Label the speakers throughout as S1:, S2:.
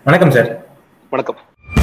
S1: வணக்கம் சார்
S2: வணக்கம்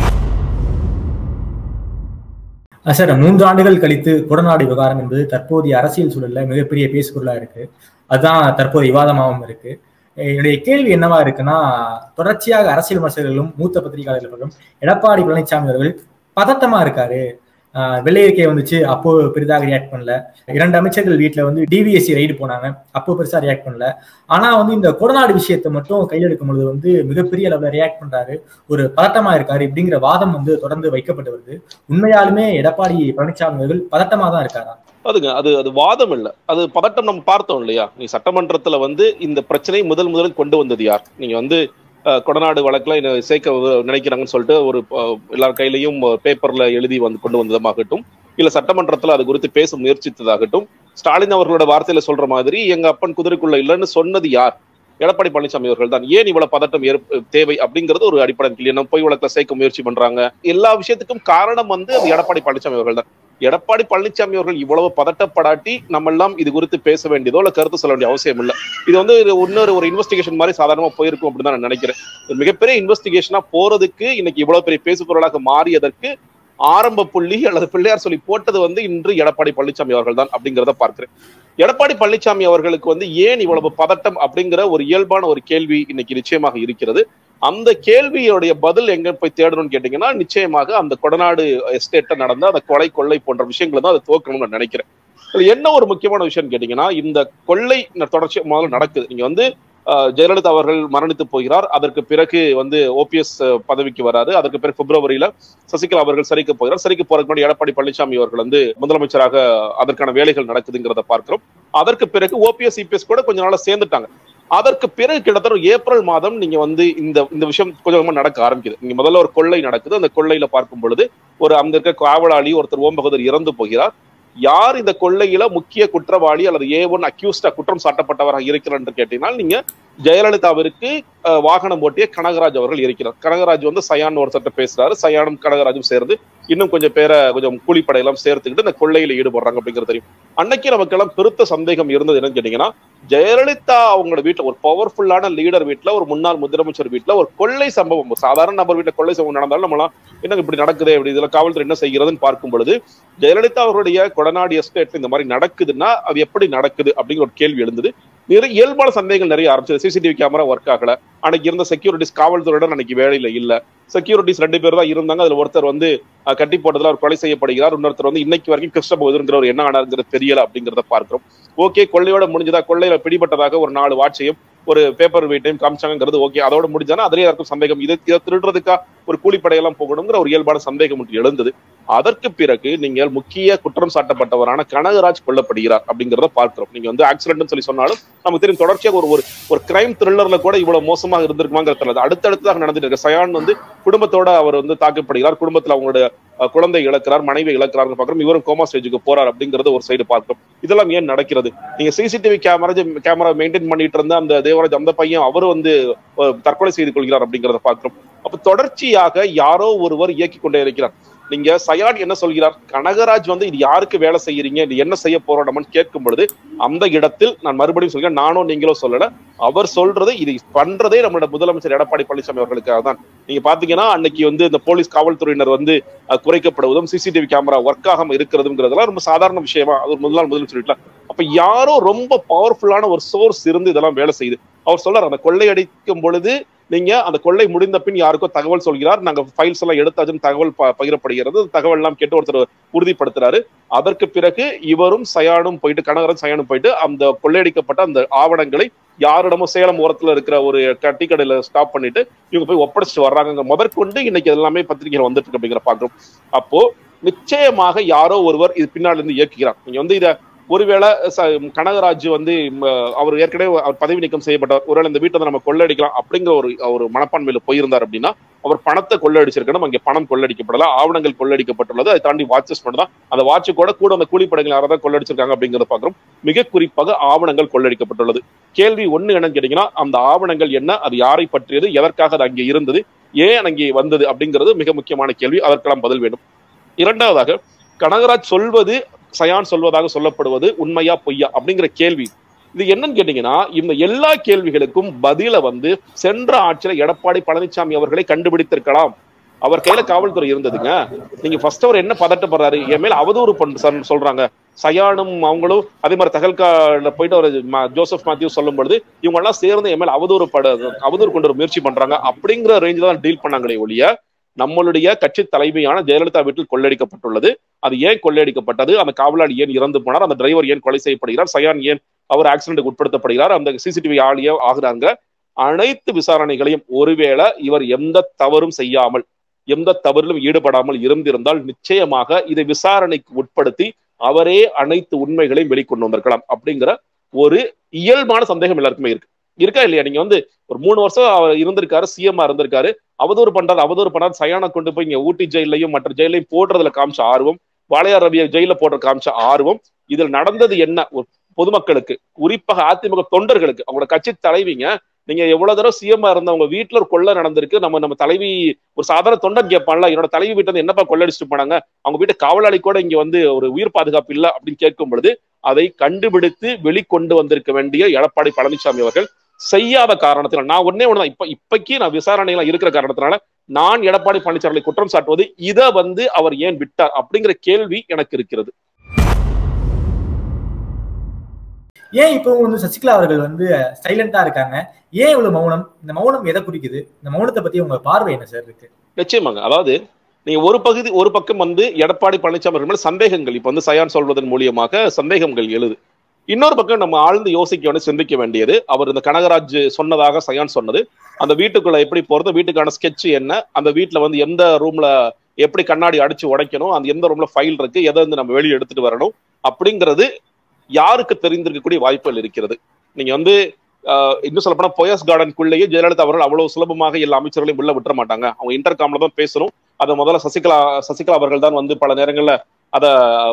S1: அஹ் சார் மூன்று ஆண்டுகள் கழித்து கொடநாடு விவகாரம் என்பது தற்போதைய அரசியல் சூழல்ல மிகப்பெரிய பேசுபொருளா இருக்கு அதுதான் தற்போது விவாதமாகவும் இருக்கு அஹ் என்னுடைய கேள்வி என்னவா இருக்குன்னா தொடர்ச்சியாக அரசியல் விமர்சகர்களும் மூத்த பத்திரிகையாளர்களும் எடப்பாடி பழனிசாமி அவர்கள் பதட்டமா இருக்காரு ஆஹ் வெள்ளை அறிக்கை வந்துச்சு அப்போ பெரிதாக ரியாக்ட் பண்ணல இரண்டு அமைச்சர்கள் வீட்டுல வந்து டிவிஎஸ்சி ரைடு போனாங்க அப்போ பெருசா ரியாக்ட் பண்ணல ஆனா வந்து இந்த கொடநாடு விஷயத்தை மட்டும் கையில் எடுக்கும் பொழுது வந்து மிகப்பெரிய அளவுல ரியாக்ட் பண்றாரு ஒரு பதட்டமா இருக்காரு இப்படிங்கிற வாதம் வந்து தொடர்ந்து வைக்கப்பட்டு வருது உண்மையாலுமே எடப்பாடி பழனிசாமி அவர்கள் பதட்டமா தான் இருக்காரா
S2: அதுங்க அது அது வாதம் இல்ல அது பதட்டம் நம்ம பார்த்தோம் இல்லையா நீ சட்டமன்றத்துல வந்து இந்த பிரச்சனை முதல் முதலில் கொண்டு வந்தது யார் நீங்க வந்து அஹ், கொடநாடு வழக்குல என்ன சேர்க்க வ- நினைக்கிறாங்கன்னு சொல்லிட்டு ஒரு அஹ், எல்லார் கையிலையும் பேப்பர்ல எழுதி வந்து கொண்டு வந்ததாகட்டும் இல்ல சட்டமன்றத்துல அது குறித்து பேச முயற்சித்ததாகட்டும் ஸ்டாலின் அவர்களோட வார்த்தையில சொல்ற மாதிரி எங்க அப்பன் குதிரைக்குள்ள இல்லைன்னு சொன்னது யார் எடப்பாடி பழனிசாமி அவர்கள் தான் ஏன் இவ்வளவு பதட்டம் ஏற்ப- தேவை அப்படிங்கிறது ஒரு அடிப்படை கேள்வி நம்ம பொய் வழக்குல சேர்க்க முயற்சி பண்றாங்க எல்லா விஷயத்துக்கும் காரணம் வந்து அது எடப்பாடி பழனிசாமி அவர்கள் தான் எடப்பாடி பழனிசாமி அவர்கள் இவ்வளவு பதட்டப்படாட்டி நம்ம எல்லாம் இது குறித்து பேச வேண்டியதோ இல்ல கருத்து சொல்ல வேண்டிய அவசியம் இல்லை இது வந்து ஒரு இன்னொரு ஒரு இன்வெஸ்டிகேஷன் மாதிரி சாதாரணமா போயிருக்கும் அப்படின்னு தான் நான் நினைக்கிறேன் ஒரு மிகப்பெரிய இன்வெஸ்டிகேஷனா போறதுக்கு இன்னைக்கு இவ்வளவு பெரிய பேசு பொருளாக மாறியதற்கு ஆரம்ப புள்ளி அல்லது பிள்ளையார் சொல்லி போட்டது வந்து இன்று எடப்பாடி பழனிசாமி அவர்கள் தான் அப்படிங்கிறத பார்க்கிறேன் எடப்பாடி பழனிசாமி அவர்களுக்கு வந்து ஏன் இவ்வளவு பதட்டம் அப்படிங்கிற ஒரு இயல்பான ஒரு கேள்வி இன்னைக்கு நிச்சயமாக இருக்கிறது அந்த கேள்வியோடைய பதில் எங்க போய் தேடணும்னு கேட்டீங்கன்னா நிச்சயமாக அந்த கொடநாடு எஸ்டேட்ல நடந்த அந்த கொலை கொள்ளை போன்ற விஷயங்களை தான் அதை துவக்கணும்னு நான் நினைக்கிறேன் இதுல என்ன ஒரு முக்கியமான விஷயம் கேட்டீங்கன்னா இந்த கொள்ளை தொடர்ச்சி முதல்ல நடக்குது நீங்க வந்து அஹ், ஜெயலலிதா அவர்கள் மரணித்து போகிறார் அதற்கு பிறகு வந்து ஓபிஎஸ் பதவிக்கு வராரு அதற்கு பிறகு பிப்ரவரியில சசிகலா அவர்கள் சரிக்கு போகிறார் சரிக்கு போறதுக்கு முன்னாடி எடப்பாடி பழனிசாமி அவர்கள் வந்து முதலமைச்சராக அதற்கான வேலைகள் நடக்குதுங்கிறத பார்க்கிறோம் அதற்கு பிறகு ஓபிஎஸ் சிபிஎஸ் கூட கொஞ்ச நாளா சேர்ந்துட்டாங்க அதற்கு பிறகு கிட்டத்தட்ட ஒரு ஏப்ரல் மாதம் நீங்க வந்து இந்த இந்த விஷயம் கொஞ்சம் கொஞ்சமா நடக்க ஆரம்பிக்குது நீங்க முதல்ல ஒரு கொள்ளை நடக்குது அந்த கொள்ளையில பார்க்கும் பொழுது ஒரு அங்க இருக்க காவலாளி ஒருத்தர் ஓம் பகதூர் இறந்து போகிறார் யார் இந்த கொள்ளையில முக்கிய குற்றவாளி அல்லது ஏ ஒன் அக்யூஸ்டா குற்றம் சாட்டப்பட்டவராக இருக்கிறார் என்று கேட்டீங்கன்னா நீங்க ஜெயலலிதாவிற்கு அஹ், வாகனம் ஓட்டிய கனகராஜ் அவர்கள் இருக்கிறார் கனகராஜ் வந்து சயான் ஒருத்தர்ட்ட பேசுறாரு சயானும் கனகராஜும் சேர்ந்து இன்னும் கொஞ்சம் பேரை கொஞ்சம் கூலிப்படையெல்லாம் சேர்த்துக்கிட்டு இந்த கொள்ளையில ஈடுபடுறாங்க அப்படிங்கிறது தெரியும் அன்னைக்கு நமக்கெல்லாம் பெருத்த சந்தேகம் இருந்தது என்னன்னு கேட்டீங்கன்னா ஜெயலலிதா அவங்களோட வீட்டுல ஒரு பவர்ஃபுல்லான லீடர் வீட்டுல ஒரு முன்னாள் முதலமைச்சர் வீட்டுல ஒரு கொள்ளை சம்பவம் ஒரு சாதாரண நபர் வீட்டுல கொள்ளை சம்பவம் நடந்தாலும் நம்மளாம் என்ன இப்படி நடக்குது இப்படி இதுல காவல்துறை என்ன செய்கிறதுன்னு பார்க்கும் பொழுது ஜெயலலிதா அவருடைய கொடநாடு எஸ்டேட் இந்த மாதிரி நடக்குதுன்னா அது எப்படி நடக்குது அப்படிங்கிற ஒரு கேள்வி எழுந்தது நிறைய இயல்பான சந்தேகங்கள் நிறைய ஆரம்பிச்சது சிசிடிவி கேமரா ஒர்க் ஆகல அன்னைக்கு இருந்த செக்யூரிட்டிஸ் காவல்துறையுடன் அன்னைக்கு வேலையில இல்ல செக்யூரிட்டிஸ் ரெண்டு பேர் தான் இருந்தாங்க அதுல ஒருத்தர் வந்து அஹ், கட்டி போட்டதுல அவர் கொலை செய்யப்படுகிறார் இன்னொருத்தர் வந்து இன்னைக்கு வரைக்கும் கிருஷ்ணபோதுங்கிற என்ன ஆனாருங்கிறது தெரியல அப்படிங்கிறத பார்க்கிறோம் ஓகே கொள்ளையோட முடிஞ்சதா கொள்ளையில பிடிபட்டதாக ஒரு நாலு வாட்சையும் ஒரு பேப்பர் வெயிட்டையும் காமிச்சாங்கிறது ஓகே அதோட முடிஞ்சானா அதிலே இருக்கும் சந்தேகம் இதை இதை திருடுறதுக்கா ஒரு கூலிப்படையெல்லாம் போகணுங்கிற ஒரு இயல்பான சந்தேகம் ஒன்று எழுந்தது அதற்கு பிறகு நீங்கள் முக்கிய குற்றம் சாட்டப்பட்டவரான கனகராஜ் கொல்லப்படுகிறார் அப்படிங்கிறத பார்க்கிறோம் நீங்க வந்து ஆக்சிடென்ட் சொல்லி சொன்னாலும் நமக்கு தெரியும் தொடர்ச்சியாக ஒரு ஒரு ஒரு கிரைம் த்ரில்லர்ல கூட இவ்வளவு மோசமாக இருந்திருக்குமாங்கிறது தெரியல அடுத்தடுத்ததாக நடந்துட்டு இருக்கு சயான் வந்து குடும்பத்தோட அவர் வந்து தாக்கப்படுகிறார் குடும்பத்துல அவங்களுடைய அஹ், குழந்தை இழக்கிறார் மனைவி இழக்கிறார்னு பார்க்கிறோம் இவரும் கோமா ஸ்டேஜுக்கு போறார் அப்படிங்கறது ஒரு சைடு பார்க்கிறோம் இதெல்லாம் ஏன் நடக்கிறது நீங்க சிசிடிவி கேமரா கேமரா மெயின்டைன் பண்ணிட்டு இருந்த அந்த தேவராஜ் அந்த பையன் அவரு வந்து அஹ், தற்கொலை செய்து கொள்கிறார் அப்படிங்கறத பார்க்கிறோம் அப்ப தொடர்ச்சியாக யாரோ ஒருவர் இயக்கி கொண்டே இருக்கிறார் நீங்க சயான் என்ன சொல்கிறார் கனகராஜ் வந்து இது யாருக்கு வேலை செய்யறீங்க இது என்ன செய்ய போறோம் நம்மன்னு கேட்கும் பொழுது அந்த இடத்தில் நான் மறுபடியும் சொல்கிறேன் நானும் நீங்களோ சொல்லல அவர் சொல்றது இது பண்றதே நம்மளோட முதலமைச்சர் எடப்பாடி பழனிசாமி அவர்களுக்காக தான் நீங்க பாத்தீங்கன்னா அன்னைக்கு வந்து இந்த போலீஸ் காவல்துறையினர் வந்து அஹ், குறைக்கப்படுவதும் சிசிடிவி கேமரா ஒர்க் ஆகாம இருக்கிறதுங்கிறதெல்லாம் ரொம்ப சாதாரண விஷயமா அது ஒரு முதல் முதலமைச்சர் வீட்டுல அப்ப யாரோ ரொம்ப பவர்ஃபுல்லான ஒரு சோர்ஸ் இருந்து இதெல்லாம் வேலை செய்யுது அவர் சொல்றார் அந்த கொள்ளையடிக்கும் பொழுது நீங்க அந்த கொள்ளை முடிந்த பின் யாருக்கோ தகவல் சொல்கிறார் நாங்க ஃபைல்ஸ் எல்லாம் எடுத்தாச்சுன்னு தகவல் ப- பகிரப்படுகிறது அந்த தகவல் எல்லாம் கேட்டு ஒருத்தர் உறுதிப்படுத்துறாரு அதற்கு பிறகு இவரும் சயானும் போயிட்டு கனகரன் சயானும் போயிட்டு அந்த கொள்ளையடிக்கப்பட்ட அந்த ஆவணங்களை யாரிடமும் சேலம் ஓரத்துல இருக்கிற ஒரு டீ கடையில ஸ்டாப் பண்ணிட்டு இவங்க போய் ஒப்படைச்சிட்டு வர்றாங்க முதற்கொண்டு இன்னைக்கு எல்லாமே பத்திரிகைகள் வந்துட்டு இருக்கு அப்படிங்கிற பாக்குறோம் அப்போ நிச்சயமாக யாரோ ஒருவர் இது பின்னாடி இருந்து இயக்குகிறார் நீங்க வந்து இத ஒருவேளை ச- கனகராஜ் வந்து ம, அவர் ஏற்கனவே அவர் பதவி நீக்கம் செய்யப்பட்டவர் ஒருவேளை இந்த வீட்டை வந்து நம்ம கொள்ளடிக்கலாம் அப்படிங்கிற ஒரு ஒரு மனப்பான்மையில போயிருந்தார் அப்படின்னா அவர் பணத்தை கொள்ளடிச்சிருக்கணும் அங்கே பணம் கொள்ளடிக்கப்படல ஆவணங்கள் கொள்ளடிக்கப்பட்டுள்ளது அதை தாண்டி வாட்சஸ் மட்டும் தான் அந்த வாட்ச் கூட கூட அந்த கூலிப்படைகள் யாராவது கொள்ளடிச்சிருக்காங்க அப்படிங்கிறத பாக்குறோம் மிக குறிப்பாக ஆவணங்கள் கொள்ளடிக்கப்பட்டுள்ளது கேள்வி ஒண்ணு என்னன்னு கேட்டீங்கன்னா அந்த ஆவணங்கள் என்ன அது யாரை பற்றியது எதற்காக அது அங்கே இருந்தது ஏன் அங்கே வந்தது அப்படிங்கிறது மிக முக்கியமான கேள்வி அதற்கெல்லாம் பதில் வேண்டும் இரண்டாவதாக கனகராஜ் சொல்வது சயான் சொல்வதாக சொல்லப்படுவது உண்மையா பொய்யா அப்படிங்கிற கேள்வி இது என்னன்னு கேட்டீங்கன்னா இந்த எல்லா கேள்விகளுக்கும் பதில வந்து சென்ற ஆட்சியில எடப்பாடி பழனிசாமி அவர்களை கண்டுபிடித்திருக்கலாம் அவர் கையில காவல்துறை இருந்ததுங்க நீங்க ஃபர்ஸ்ட் அவர் என்ன பதட்டப்படுறாரு என் மேல அவதூறு பண்ண சொல்- சொல்றாங்க சயானும் அவங்களும் அதே மாதிரி தகல்கால போயிட்டு ஒரு ம- ஜோசப் மாத்யூ சொல்லும் பொழுது இவங்க எல்லாம் சேர்ந்து என் மேல அவதூறு பட அவதூறு கொண்டு வர முயற்சி பண்றாங்க அப்படிங்கிற ரேஞ்சில் தான் டீல் பண்ணாங்களே ஒழிய நம்மளுடைய கட்சி தலைமையான ஜெயலலிதா வீட்டில் கொள்ளையடிக்கப்பட்டுள்ளது அது ஏன் கொள்ளையடிக்கப்பட்டது அந்த காவலாளி ஏன் இறந்து போனார் அந்த டிரைவர் ஏன் கொலை செய்யப்படுகிறார் சயான் ஏன் அவர் ஆக்சிடென்ட் உட்படுத்தப்படுகிறார் அந்த சிசிடிவி ஆளிய ஆகுறாங்க அனைத்து விசாரணைகளையும் ஒருவேளை இவர் எந்த தவறும் செய்யாமல் எந்த தவறிலும் ஈடுபடாமல் இருந்திருந்தால் நிச்சயமாக இதை விசாரணைக்கு உட்படுத்தி அவரே அனைத்து உண்மைகளையும் வெளிக்கொண்டு வந்திருக்கலாம் அப்படிங்கிற ஒரு இயல்பான சந்தேகம் எல்லாருக்குமே இருக்கு இருக்கா இல்லையா நீங்க வந்து ஒரு மூணு வருஷம் அவர் இருந்திருக்காரு சிஎம்ஆ இருந்திருக்காரு அவதூறு பண்றாரு அவதூறு பண்றாரு சயானை கொண்டு போய் இங்க ஊட்டி ஜெயிலையும் மற்ற ஜெயிலையும் போடுறதுல காமிச்ச ஆர்வம் வாளையார் ரவியை ஜெயில போடுற காமிச்ச ஆர்வம் இதில் நடந்தது என்ன ஒரு பொதுமக்களுக்கு குறிப்பாக அதிமுக தொண்டர்களுக்கு அவங்களோட கட்சி தலைவிங்க நீங்க எவ்வளவு தடவை சிஎம்ஆ இருந்தவங்க வீட்டுல ஒரு கொள்ளை நடந்திருக்கு நம்ம நம்ம தலைவி ஒரு சாதாரண தொண்டன் கேட்பான்ல என்னோட தலைவி வீட்டுல இருந்து என்னப்பா கொள்ளடிச்சிட்டு போனாங்க அவங்க வீட்டு காவலாளி கூட இங்க வந்து ஒரு உயிர் பாதுகாப்பு இல்ல அப்படின்னு கேட்கும் பொழுது அதை கண்டுபிடித்து வெளிக்கொண்டு வந்திருக்க வேண்டிய எடப்பாடி பழனிசாமி அவர்கள் செய்யாத காரணத்தினால் நான் ஒன்னே ஒண்ணுதான் இப்ப இப்பைக்கு நான் விசாரணைகள் இருக்கிற காரணத்தினால நான் எடப்பாடி பழனிசாமி குற்றம் சாட்டுவது இதை வந்து அவர் ஏன் விட்டார் அப்படிங்கிற கேள்வி எனக்கு இருக்கிறது
S1: ஏன் இப்போ வந்து சசிகலா அவர்கள் வந்து சைலண்டா இருக்காங்க ஏன் இவ்வளவு மௌனம் இந்த மௌனம் எதை குறிக்குது இந்த மௌனத்தை பத்தி உங்க பார்வை என்ன சார் இருக்கு
S2: நிச்சயமாங்க அதாவது நீங்க ஒரு பகுதி ஒரு பக்கம் வந்து எடப்பாடி பழனிசாமி அவர்கள் மேல சந்தேகங்கள் இப்ப வந்து சயான் சொல்வதன் மூலியமாக சந்தேகங்கள் எழுது இன்னொரு பக்கம் நம்ம ஆழ்ந்து யோசிக்க வேண்டிய சிந்திக்க வேண்டியது அவர் இந்த கனகராஜ் சொன்னதாக சயான் சொன்னது அந்த வீட்டுக்குள்ள எப்படி போறது வீட்டுக்கான ஸ்கெட்ச் என்ன அந்த வீட்டுல வந்து எந்த ரூம்ல எப்படி கண்ணாடி அடிச்சு உடைக்கணும் அந்த எந்த ரூம்ல ஃபைல் இருக்கு எதை வந்து நம்ம வெளியே எடுத்துட்டு வரணும் அப்படிங்கிறது யாருக்கு தெரிந்திருக்கக்கூடிய வாய்ப்புகள் இருக்கிறது நீங்க வந்து ஆஹ், இன்னும் சொல்ல போனா பொயஸ் கார்டனுக்குள்ளேயே ஜெயலலிதா அவர்கள் அவ்வளவு சுலபமாக எல்லா அமைச்சர்களையும் உள்ள விட்டுற மாட்டாங்க அவங்க இன்டர்காம்ல தான் பேசணும் அதை முதல்ல சசிகலா சசிகலா அவர்கள் தான் வந்து பல நேரங்கள்ல அதை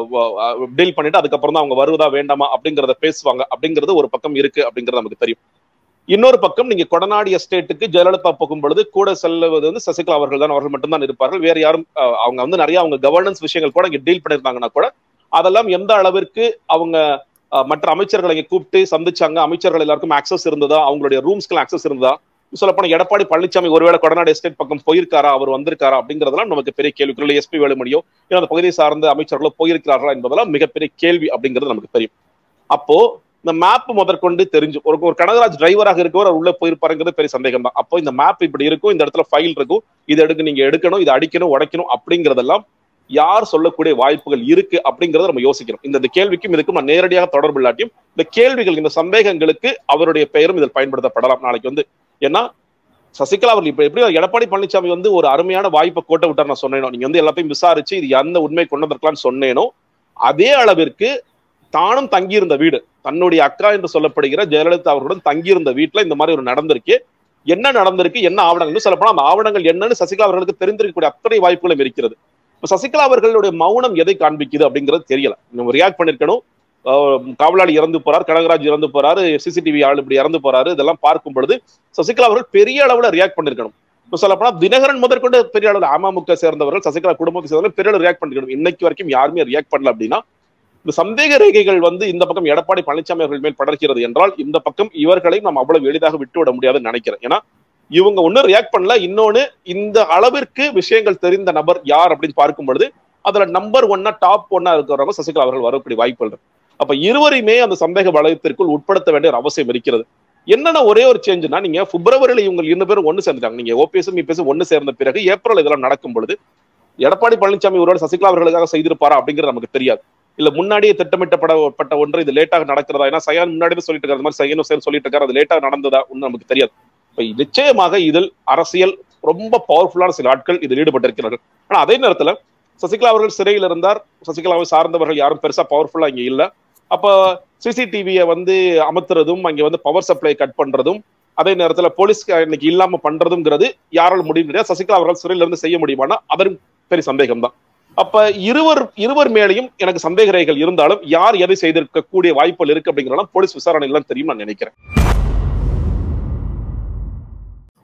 S2: டீல் பண்ணிட்டு அதுக்கப்புறம் தான் அவங்க வருவதா வேண்டாமா அப்படிங்கறத பேசுவாங்க அப்படிங்கிறது ஒரு பக்கம் இருக்கு அப்படிங்கிறது நமக்கு தெரியும் இன்னொரு பக்கம் நீங்க கொடநாடி எஸ்டேட்டுக்கு ஜெயலலிதா போகும் பொழுது கூட செல்லுவது வந்து சசிகலா அவர்கள் தான் அவர்கள் மட்டும்தான் இருப்பார்கள் வேற யாரும் ஆஹ், அவங்க வந்து நிறைய அவங்க கவர்னன்ஸ் விஷயங்கள் கூட இங்க டீல் பண்ணிருந்தாங்கன்னா கூட அதெல்லாம் எந்த அளவிற்கு அவங்க ஆஹ், மற்ற அமைச்சர்களை இங்க கூப்பிட்டு சந்திச்சாங்க அமைச்சர்கள் எல்லாருக்கும் ஆக்சஸ் இருந்ததா அவங்களுடைய ரூம்ஸ்க்கு ஆக்சஸ் இருந்ததா சொல்ல போனா எடப்பாடி பழனிசாமி ஒருவேளை கொடநாடு எஸ்டேட் பக்கம் போயிருக்காரா அவர் வந்திருக்காரா அப்படிங்கறதெல்லாம் நமக்கு பெரிய கேள்விக்குள்ள எஸ்பி வேலுமணியோ இல்ல அந்த பகுதியை சார்ந்த அமைச்சர்களோ போயிருக்கிறார்களா என்பதெல்லாம் மிகப்பெரிய கேள்வி அப்படிங்கிறது நமக்கு தெரியும் அப்போ இந்த மேப் முதற்கொண்டு தெரிஞ்சு ஒரு ஒரு கனகராஜ் டிரைவராக இருக்கவர் அவர் உள்ள போயிருப்பாருங்கிறது பெரிய சந்தேகம் தான் அப்போ இந்த மேப் இப்படி இருக்கும் இந்த இடத்துல ஃபைல் இருக்கும் இதை எடுக்க நீங்க எடுக்கணும் இதை அடிக்கணும் உடைக்கணும் அப்படிங்கறதெல்லாம் யார் சொல்லக்கூடிய வாய்ப்புகள் இருக்கு அப்படிங்கறத நம்ம யோசிக்கணும் இந்த இந்த கேள்விக்கும் இதுக்கும் நான் நேரடியாக தொடர்பு இல்லாட்டியும் இந்த கேள்விகள் இந்த சந்தேகங்களுக்கு அவருடைய பெயரும் இதில் பயன்படுத்தப்படலாம் நாளைக்கு வந்து ஏன்னா சசிகலா அவர்கள் இப்ப எப்படி எடப்பாடி பழனிசாமி வந்து ஒரு அருமையான வாய்ப்பை கோட்டை விட்டார் நான் சொன்னேனோ நீங்க வந்து எல்லாத்தையும் விசாரிச்சு இது எந்த உண்மை கொண்டு வந்திருக்கலாம்னு சொன்னேனோ அதே அளவிற்கு தானும் தங்கியிருந்த வீடு தன்னுடைய அக்கா என்று சொல்லப்படுகிற ஜெயலலிதா அவர்களுடன் தங்கியிருந்த வீட்டுல இந்த மாதிரி ஒரு நடந்திருக்கு என்ன நடந்திருக்கு என்ன ஆவணங்கள் சொல்லப்போனா அந்த ஆவணங்கள் என்னன்னு சசிகலா அவர்களுக்கு தெரிந்திருக்கக்கூடிய அத்தனை வாய்ப்புகளும் இருக்கிறது இப்ப சசிகலா அவர்களுடைய மௌனம் எதை காண்பிக்குது அப்படிங்கிறது தெரியல நம்ம ரியாக்ட் பண்ணிருக்கணும் ஆஹ் காவலாளி இறந்து போறார் கனகராஜ் இறந்து போறாரு சிசிடிவி ஆள் இப்படி இறந்து போறாரு இதெல்லாம் பார்க்கும் பொழுது சசிகலா அவர்கள் பெரிய அளவுல ரியாக்ட் பண்ணிருக்கணும் இப்ப சொல்ல போனா தினகரன் முதற்கொண்டு பெரிய அளவுல அமமுக சேர்ந்தவர்கள் சசிகலா குடும்பத்தை சேர்ந்தவர்கள் பெரிய அளவு ரியாக்ட் பண்ணிருக்கணும் இன்னைக்கு வரைக்கும் யாருமே ரியாக்ட் பண்ணல அப்படின்னா இந்த சந்தேக ரேகைகள் வந்து இந்த பக்கம் எடப்பாடி பழனிசாமி அவர்கள் மேல் படர்கிறது என்றால் இந்த பக்கம் இவர்களை நம்ம அவ்வளவு எளிதாக விட்டுவிட முடியாதுன்னு நினைக்கிறேன் ஏன்னா இவங்க ஒன்னும் ரியாக்ட் பண்ணல இன்னொன்னு இந்த அளவிற்கு விஷயங்கள் தெரிந்த நபர் யார் அப்படின்னு பார்க்கும் பொழுது அதுல நம்பர் ஒன்னா டாப் ஒன்னா இருக்கிறவங்க சசிகலா அவர்கள் வரக்கூடிய வாய்ப்புகள் இருக்கு அப்ப இருவரையுமே அந்த சந்தேக வளையத்திற்குள் உட்படுத்த வேண்டிய ஒரு அவசியம் இருக்கிறது என்னன்னா ஒரே ஒரு சேஞ்சுனா நீங்க பிப்ரவரியில இவங்க இரண்டு பேரும் ஒண்ணு சேர்ந்துட்டாங்க நீங்க ஓபிஎஸ் இபிஎஸ் ஒண்ணு சேர்ந்த பிறகு ஏப்ரல் இதெல்லாம் நடக்கும் பொழுது எடப்பாடி பழனிசாமி ஒருவேளை சசிகலா அவர்களுக்காக செய்திருப்பாரா அப்படிங்கிறது நமக்கு தெரியாது இல்ல முன்னாடியே திட்டமிட்டப்படப்பட்ட ஒன்று இது லேட்டாக நடக்கிறதா ஏன்னா சயான் முன்னாடியே சொல்லிட்டு இருக்காரு இந்த மாதிரி சையனும் சேர்ந்து சொல்லிட்டு இருக்காரு அது லேட்டாக நடந்ததா ஒண்ணு நமக்கு தெரியாது இப்ப நிச்சயமாக இதில் அரசியல் ரொம்ப பவர்ஃபுல்லான சில ஆட்கள் இதில் ஈடுபட்டிருக்கிறார்கள் ஆனா அதே நேரத்துல சசிகலா அவர்கள் சிறையில் இருந்தார் சசிகலாவை சார்ந்தவர்கள் யாரும் பெருசா பவர்ஃபுல்லா இங்க இல்ல அப்ப சிசிடிவியை வந்து அமர்த்துறதும் அங்க வந்து பவர் சப்ளை கட் பண்றதும் அதே நேரத்துல போலீஸ் இன்னைக்கு இல்லாம பண்றதுங்கிறது யாரால் முடியும் கிடையாது சசிகலா அவர்கள் சிறையில இருந்து செய்ய முடியுமானா அதரும் பெரிய சந்தேகம் தான் அப்ப இருவர் இருவர் மேலையும் எனக்கு சந்தேக ரேகைகள் இருந்தாலும் யார் எதை செய்திருக்க கூடிய வாய்ப்புகள் இருக்கு அப்படிங்கிறதெல்லாம் போலீஸ் விசாரணைகள் தெரியும் நான் நினைக்கிறேன்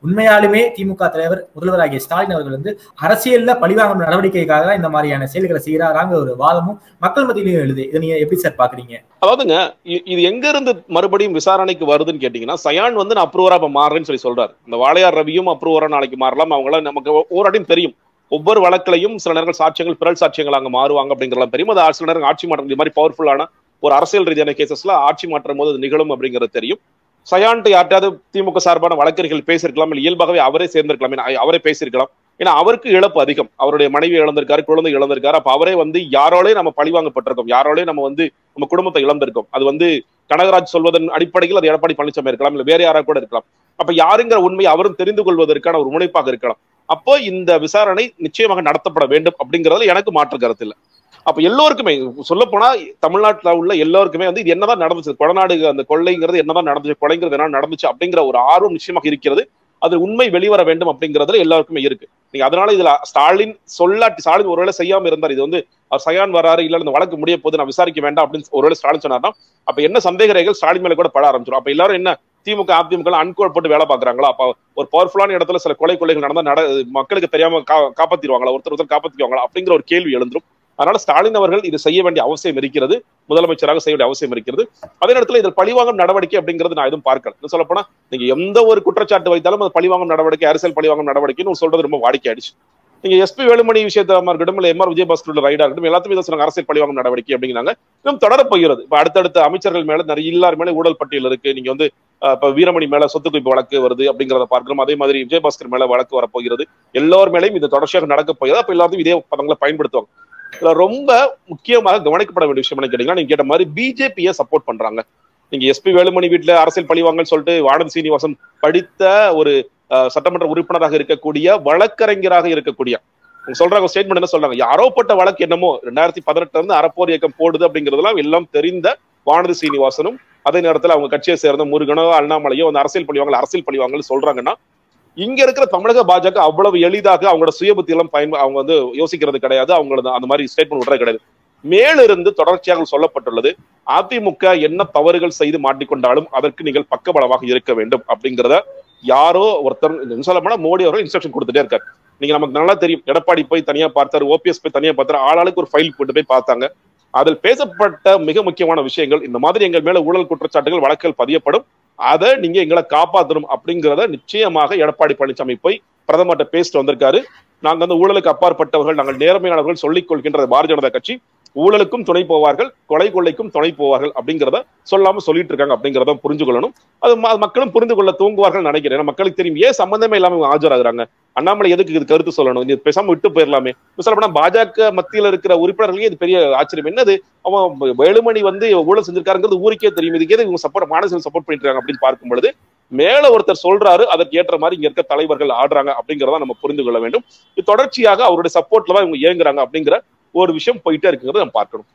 S1: உண்மையாலுமே திமுக தலைவர் முதல்வராகிய ஸ்டாலின் அவர்கள் வந்து அரசியல்ல பழிவாங்கும் நடவடிக்கைக்காக தான் இந்த மாதிரியான செயல்களை செய்யறாங்க ஒரு வாதமும் மக்கள் மத்தியிலையும் எழுது இதை நீங்க எப்படி சார் பாக்குறீங்க
S2: அதாவதுங்க இ- இது எங்க இருந்து மறுபடியும் விசாரணைக்கு வருதுன்னு கேட்டீங்கன்னா சயான் வந்து நான் அப்ரூவரா இப்ப மாறுறேன்னு சொல்லி சொல்றாரு இந்த வாளையார் ரவியும் அப்ரூவரா நாளைக்கு மாறலாம் அவங்கள நமக்கு ஓராடையும் தெரியும் ஒவ்வொரு வழக்கிலையும் சில நேரங்கள் சாட்சியங்கள் பிறல் சாட்சியங்கள் அங்க மாறுவாங்க அப்படிங்கறதெல்லாம் தெரியும் அது சில நேரம் ஆட்சி மாற்றம் இந்த மாதிரி பவர்ஃபுல்லான ஒரு அரசியல் ரீதியான கேசஸ்ல ஆட்சி மாற்றும் போது அது நிகழும் அப்படிங்கிறது தெரியும் சயான்ட்டு யார்ட்டாவது திமுக சார்பான வழக்கறிஞர்கள் பேசியிருக்கலாம் இல்லை இயல்பாகவே அவரே சேர்ந்திருக்கலாம் ஏன்னா அவரே பேசியிருக்கலாம் ஏன்னா அவருக்கு இழப்பு அதிகம் அவருடைய மனைவி இழந்திருக்காரு குழந்தை இழந்திருக்காரு அப்ப அவரே வந்து யாரோலே நம்ம பழிவாங்கப்பட்டிருக்கோம் யாரோலே நம்ம வந்து நம்ம குடும்பத்தை இழந்திருக்கோம் அது வந்து கனகராஜ் சொல்வதன் அடிப்படையில் அது எடப்பாடி பழனிசாமி இருக்கலாம் இல்ல வேற யாரா கூட இருக்கலாம் அப்ப யாருங்கிற உண்மை அவரும் தெரிந்து கொள்வதற்கான ஒரு முனைப்பாக இருக்கலாம் அப்போ இந்த விசாரணை நிச்சயமாக நடத்தப்பட வேண்டும் அப்படிங்கறதுல எனக்கு மாற்று கருத்து இல்லை அப்ப எல்லோருக்குமே சொல்ல போனா தமிழ்நாட்டுல உள்ள எல்லோருக்குமே வந்து இது என்னதான் நடந்துச்சு கொடநாடு அந்த கொள்ளைங்கிறது என்னதான் நடந்துச்சு கொலைங்கிறது என்ன நடந்துச்சு அப்படிங்கிற ஒரு ஆர்வம் நிச்சயமாக இருக்கிறது அது உண்மை வெளிவர வேண்டும் அப்படிங்கறதுல எல்லாருக்குமே இருக்கு நீங்க அதனால இதுல ஸ்டாலின் சொல்லாட்டி ஸ்டாலின் ஒருவேளை செய்யாம இருந்தார் இது வந்து அவர் சயான் வராரு இல்ல இந்த வழக்கு முடிய போது நான் விசாரிக்க வேண்டாம் அப்படின்னு ஒருவேளை ஸ்டாலின் சொன்னார்னா அப்ப என்ன சந்தேக ரேகைகள் ஸ்டாலின் மேல கூட பட ஆரம்பிச்சிடும் அப்ப எல்லாரும் என்ன திமுக அதிமுக அன்கோட் போட்டு வேலை பாக்குறாங்களா அப்ப ஒரு பவர்ஃபுல்லான இடத்துல சில கொலை கொள்ளைகள் நடந்தா நட மக்களுக்கு தெரியாம கா- காப்பாத்திடுவாங்களா ஒருத்தர் ஒருத்தர் காப்பாத்திடுவாங்களா அப்படிங்கிற ஒரு கேள்வி எழுந்துரும் அதனால ஸ்டாலின் அவர்கள் இது செய்ய வேண்டிய அவசியம் இருக்கிறது முதலமைச்சராக செய்ய வேண்டிய அவசியம் இருக்கிறது அதே நேரத்துல இதில் பழிவாங்கும் நடவடிக்கை அப்படிங்கிறது நான் எதுவும் பார்க்கல இன்னும் சொல்லப் போனா நீங்க எந்த ஒரு குற்றச்சாட்டு வைத்தாலும் அது பழிவாங்கும் நடவடிக்கை அரசியல் பழிவாங்கும் நடவடிக்கைன்னு சொல்றது ரொம்ப வாடிக்கையாயிடுச்சு நீங்க எஸ்பி வேலுமணி விஷயத்தா இருக்கட்டும் இல்ல எம்ஆர் விஜயபாஸ்கரோட ரைடா இருக்கட்டும் எல்லாத்தையும் இதை சொன்னாங்க அரசியல் பழிவாங்கும் நடவடிக்கை அப்படிங்கிறாங்க இன்னும் தொடரப் போகிறது இப்ப அடுத்தடுத்த அமைச்சர்கள் மேல நிறைய எல்லார் மேல ஊழல் பட்டியல் இருக்கு நீங்க வந்து அஹ், இப்ப வீரமணி மேல சொத்து குவிப்பு வழக்கு வருது அப்படிங்கறத பார்க்கிறோம் அதே மாதிரி விஜயபாஸ்கர் மேல வழக்கு வரப்போகிறது எல்லோர் மேலையும் இது தொடர்ச்சியாக நடக்க போகிறது அப்ப எல்லாத்தையும் இதே பதங்களை பயன்படுத்துவாங்க இதுல ரொம்ப முக்கியமாக கவனிக்கப்பட வேண்டிய விஷயம் என்ன கேட்டீங்கன்னா நீங்க கேட்ட மாதிரி பிஜேபியை சப்போர்ட் பண்றாங்க நீங்க எஸ்பி வேலுமணி வீட்டுல அரசியல் பழிவாங்கன்னு சொல்லிட்டு வானதி சீனிவாசன் படித்த ஒரு அஹ், சட்டமன்ற உறுப்பினராக இருக்கக்கூடிய வழக்கறிஞராக இருக்கக்கூடிய அவங்க சொல்றாங்க ஸ்டேட்மெண்ட் என்ன சொல்றாங்க யாரோ பட்ட வழக்கு என்னமோ ரெண்டாயிரத்தி பதினெட்டுல இருந்து அறப்போர் இயக்கம் போடுது அப்படிங்கறதெல்லாம் எல்லாம் தெரிந்த வானதி சீனிவாசனும் அதே நேரத்துல அவங்க கட்சியை சேர்ந்த முருகனோ அண்ணாமலையோ அந்த அரசியல் பழிவாங்கல் அரசியல் பழிவாங்கன்னு சொல்றாங்கன்னா இங்க இருக்கிற தமிழக பாஜக அவ்வளவு எளிதாக அவங்களோட சுயபுத்தி எல்லாம் பயன் அவங்க வந்து யோசிக்கிறது கிடையாது அவங்களோட அந்த மாதிரி ஸ்டேட்மெண்ட் விடுறது கிடையாது மேலிருந்து தொடர்ச்சியாக சொல்லப்பட்டுள்ளது அதிமுக என்ன தவறுகள் செய்து மாட்டிக்கொண்டாலும் அதற்கு நீங்கள் பக்கபலமாக இருக்க வேண்டும் அப்படிங்கிறத யாரோ ஒருத்தர் இன்னும் சொல்ல போனா மோடி அவர்கள் இன்ஸ்ட்ரக்ஷன் கொடுத்துட்டே இருக்காரு நீங்க நமக்கு நல்லா தெரியும் எடப்பாடி போய் தனியா பார்த்தாரு ஓபிஎஸ் போய் தனியா பார்த்தாரு ஆளாளுக்கு ஒரு ஃபைல் போட்டு போய் பார்த்தாங்க அதில் பேசப்பட்ட மிக முக்கியமான விஷயங்கள் இந்த மாதிரி எங்கள் மேல ஊழல் குற்றச்சாட்டுகள் வழக்குகள் பதியப்படும் அதை நீங்க எங்களை காப்பாற்றணும் அப்படிங்கிறத நிச்சயமாக எடப்பாடி பழனிசாமி போய் பிரதமர்கிட்ட பேசிட்டு வந்திருக்காரு நாங்க வந்து ஊழலுக்கு அப்பாற்பட்டவர்கள் நாங்கள் நேர்மையானவர்கள் சொல்லிக் கொள்கின்ற பாரதிய ஜனதா கட்சி ஊழலுக்கும் துணை போவார்கள் கொலை கொள்ளைக்கும் துணை போவார்கள் அப்படிங்கிறத சொல்லாம சொல்லிட்டு இருக்காங்க அப்படிங்கிறத புரிஞ்சு கொள்ளணும் அது ம- மக்களும் புரிந்து கொள்ள தூங்குவார்கள் நினைக்கிறேன் ஏன்னா மக்களுக்கு தெரியும் ஏன் சம்பந்தமே இல்லாம இவங்க ஆஜராகிறாங்க அண்ணாமலை எதுக்கு இது கருத்து சொல்லணும் இது பேசாம விட்டு போயிடலாமே இப்ப சொல்ல போனா பாஜக மத்தியில இருக்கிற உறுப்பினர்களே இது பெரிய ஆச்சரியம் என்னது அவன் வேலுமணி வந்து ஊழல் செஞ்சிருக்காருங்கிறது ஊருக்கே தெரியும் இதுக்கு எது இவங்க சப்போர்ட் மாநில சப்போர்ட் பண்ணிட்டு இருக்காங்க அப்படின்னு பார்க்கும் பொழுது மேல ஒருத்தர் சொல்றாரு அதற்கு ஏற்ற மாதிரி இங்க இருக்க தலைவர்கள் ஆடுறாங்க அப்படிங்கறத நம்ம புரிந்து கொள்ள வேண்டும் இது தொடர்ச்சியாக அவருடைய சப்போர்ட்ல தான் இவங்க இயங்குறாங்க அப்படிங்கிற ஒரு விஷயம் போயிட்டே இருக்குங்கிறத நம்ம பார்க்கணும்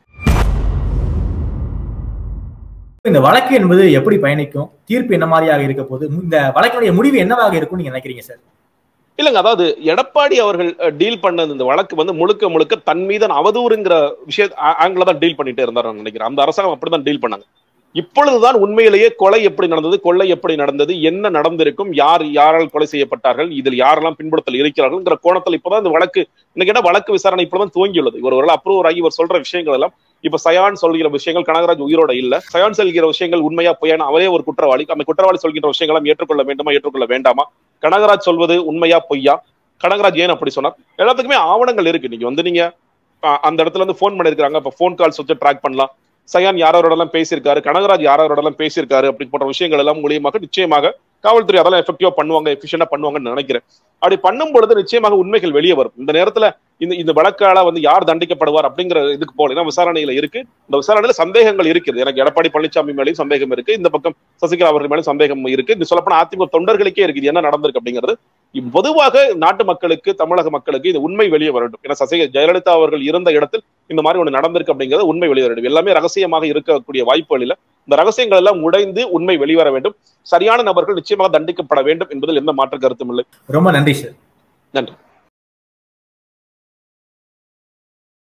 S1: இந்த வழக்கு என்பது எப்படி பயணிக்கும் தீர்ப்பு என்ன மாதிரியாக இருக்க போது இந்த வழக்கினுடைய முடிவு என்னவாக இருக்கும் நீங்க நினைக்கிறீங்க சார்
S2: இல்லங்க அதாவது எடப்பாடி அவர்கள் டீல் பண்ண இந்த வழக்கு வந்து முழுக்க முழுக்க தன் மீதன் அவதூறுங்கிற விஷய ஆங்கில தான் டீல் பண்ணிட்டே இருந்தாரு நினைக்கிறேன் அந்த அரசாங்கம் அப்படிதான் டீல் பண்ணாங்க இப்பொழுதுதான் உண்மையிலேயே கொலை எப்படி நடந்தது கொள்ளை எப்படி நடந்தது என்ன நடந்திருக்கும் யார் யாரால் கொலை செய்யப்பட்டார்கள் இதில் யாரெல்லாம் பின்புலத்தில் இருக்கிறார்கள்ங்கிற கோணத்தில் இப்பதான் இந்த வழக்கு இன்னைக்கு என்ன வழக்கு விசாரணை இப்பதான் துவங்கியுள்ளது இவர் ஒரு அப்ரூவர் ஆகி இவர் சொல்ற விஷயங்கள் எல்லாம் இப்ப சயான் சொல்கிற விஷயங்கள் கனகராஜ் உயிரோட இல்ல சயான் சொல்கிற விஷயங்கள் உண்மையா பொய்யான அவரே ஒரு குற்றவாளி அந்த குற்றவாளி சொல்கின்ற விஷயங்களை எல்லாம் ஏற்றுக்கொள்ள வேண்டுமா ஏற்றுக்கொள்ள வேண்டாமா கனகராஜ் சொல்வது உண்மையா பொய்யா கனகராஜ் ஏன் அப்படி சொன்னார் எல்லாத்துக்குமே ஆவணங்கள் இருக்கு நீங்க வந்து நீங்க அஹ், அந்த இடத்துல இருந்து ஃபோன் பண்ணிருக்காங்க இப்ப ஃபோன் கால்ஸ் வச்சு ட்ராக் பண்ணலாம் சயான் யாரோட எல்லாம் பேசியிருக்காரு கனகராஜ் யாரோட எல்லாம் பேசியிருக்காரு அப்படி போன்ற விஷயங்கள் எல்லாம் மூலியமாக நிச்சயமாக காவல்துறை அதெல்லாம் எஃபெக்டிவா பண்ணுவாங்க எஃபிஷியண்டா பண்ணுவாங்கன்னு நினைக்கிறேன் அப்படி பண்ணும் பொழுது நிச்சயமாக உண்மைகள் வெளியே வரும் இந்த நேரத்துல இந்த இந்த வழக்கால வந்து யார் தண்டிக்கப்படுவார் அப்படிங்கிற இதுக்கு போல ஏன்னா விசாரணையில இருக்கு இந்த விசாரணையில சந்தேகங்கள் இருக்குது எனக்கு எடப்பாடி பழனிசாமி மேலேயும் சந்தேகம் இருக்கு இந்த பக்கம் சசிகலா அவர்கள் மேலும் சந்தேகம் இருக்கு இந்த சொல்லப்போனா அதிமுக தொண்டர்களுக்கே இருக்கு இது என்ன நடந்திருக்கு அப்படிங்கிறது இப் பொதுவாக நாட்டு மக்களுக்கு தமிழக மக்களுக்கு இது உண்மை வெளியே வரட்டும் ஏன்னா சசிக ஜெயலலிதா அவர்கள் இருந்த இடத்தில் இந்த மாதிரி ஒண்ணு நடந்திருக்கு அப்படிங்கிறது உண்மை வெளியே வரட்டும் எல்லாமே ரகசியமாக இருக்கக்கூடிய வாய்ப்புகள் இல்ல இந்த ரகசியங்கள் எல்லாம் உடைந்து உண்மை வெளிவர வேண்டும் சரியான நபர்கள் நிச்சயமாக தண்டிக்கப்பட வேண்டும் என்பதில் எந்த மாற்று கருத்தும் இல்லை
S1: ரொம்ப நன்றி சார்
S2: நன்றி